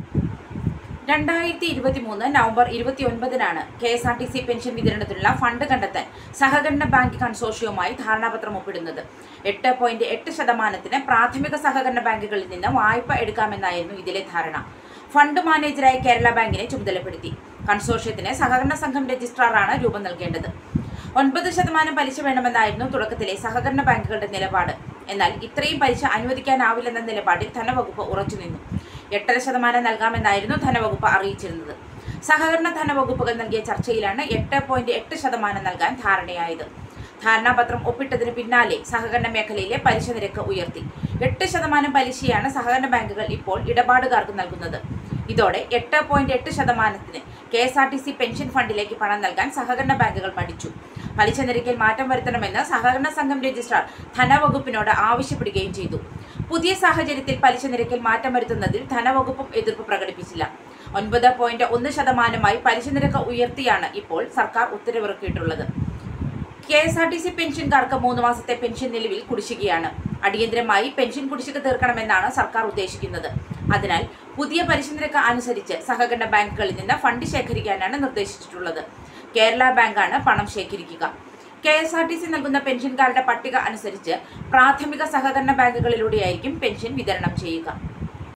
രണ്ടായിരത്തി ഇരുപത്തി മൂന്ന് നവംബർ ഇരുപത്തി ഒൻപതിനാണ് K S R T C pension വിതരണത്തിനുള്ള ഫണ്ട് കണ്ടെത്താൻ സഹകരണ ബാങ്ക് കൺസോർഷ്യവുമായി ധാരണാപത്രം ഒപ്പിടുന്നത് എട്ട് പോയിന്റ് എട്ട് ശതമാനത്തിന് പ്രാഥമിക സഹകരണ ബാങ്കുകളിൽ നിന്ന് വായ്പ എടുക്കാമെന്നായിരുന്നു ഇതിലെ ധാരണ ഫണ്ട് മാനേജറായി കേരള ബാങ്കിനെ ചുമതലപ്പെടുത്തി കൺസോർഷ്യത്തിന് സഹകരണ സംഘം രജിസ്ട്രാറാണ് രൂപം നൽകേണ്ടത് ഒൻപത് ശതമാനം പലിശ വേണമെന്നായിരുന്നു തുടക്കത്തിലെ സഹകരണ ബാങ്കുകളുടെ നിലപാട് എന്നാൽ ഇത്രയും പലിശ അനുവദിക്കാനാവില്ലെന്ന നിലപാടിൽ ധനവകുപ്പ് ഉറച്ചുനിന്നു എട്ടര ശതമാനം നൽകാമെന്നായിരുന്നു ധനവകുപ്പ് അറിയിച്ചിരുന്നത് സഹകരണ ധനവകുപ്പുകൾ നൽകിയ ചർച്ചയിലാണ് എട്ട് പോയിന്റ് എട്ട് ശതമാനം നൽകാൻ ധാരണയായത് ധാരണാപത്രം ഒപ്പിട്ടതിന് പിന്നാലെ സഹകരണ മേഖലയിലെ പലിശ നിരക്ക് ഉയർത്തി എട്ട് ശതമാനം പലിശയാണ് സഹകരണ ബാങ്കുകൾ ഇപ്പോൾ ഇടപാടുകാർക്ക് നൽകുന്നത് ഇതോടെ എട്ട് പോയിന്റ് എട്ട് ശതമാനത്തിന് K S R T C pension ഫണ്ടിലേക്ക് പണം നൽകാൻ സഹകരണ ബാങ്കുകൾ മടിച്ചു പലിശ നിരക്കിൽ മാറ്റം വരുത്തണമെന്ന് സഹകരണ സംഘം രജിസ്ട്രാർ ധനവകുപ്പിനോട് ആവശ്യപ്പെടുകയും ചെയ്തു പുതിയ സാഹചര്യത്തിൽ പലിശ നിരക്കിൽ മാറ്റം വരുത്തുന്നതിൽ ധനവകുപ്പും എതിർപ്പ് പ്രകടിപ്പിച്ചില്ല ഒൻപത് പോയിന്റ് ഒന്ന് ശതമാനമായി പലിശ നിരക്ക് ഉയർത്തിയാണ് ഇപ്പോൾ സർക്കാർ ഉത്തരവിറക്കിയിട്ടുള്ളത് K S R T C പെൻഷൻകാർക്ക് മൂന്ന് മാസത്തെ പെൻഷൻ നിലവിൽ കുടിശ്ശികയാണ് അടിയന്തരമായി പെൻഷൻ കുടിശ്ശിക തീർക്കണമെന്നാണ് സർക്കാർ ഉദ്ദേശിക്കുന്നത് അതിനാൽ പുതിയ പലിശ നിരക്ക് അനുസരിച്ച് സഹകരണ ബാങ്കുകളിൽ നിന്ന് ഫണ്ട് ശേഖരിക്കാനാണ് നിർദ്ദേശിച്ചിട്ടുള്ളത് കേരള ബാങ്കാണ് പണം ശേഖരിക്കുക K S R T C നൽകുന്ന പെൻഷൻകാരുടെ പട്ടിക അനുസരിച്ച് പ്രാഥമിക സഹകരണ ബാങ്കുകളിലൂടെയായിരിക്കും പെൻഷൻ വിതരണം ചെയ്യുക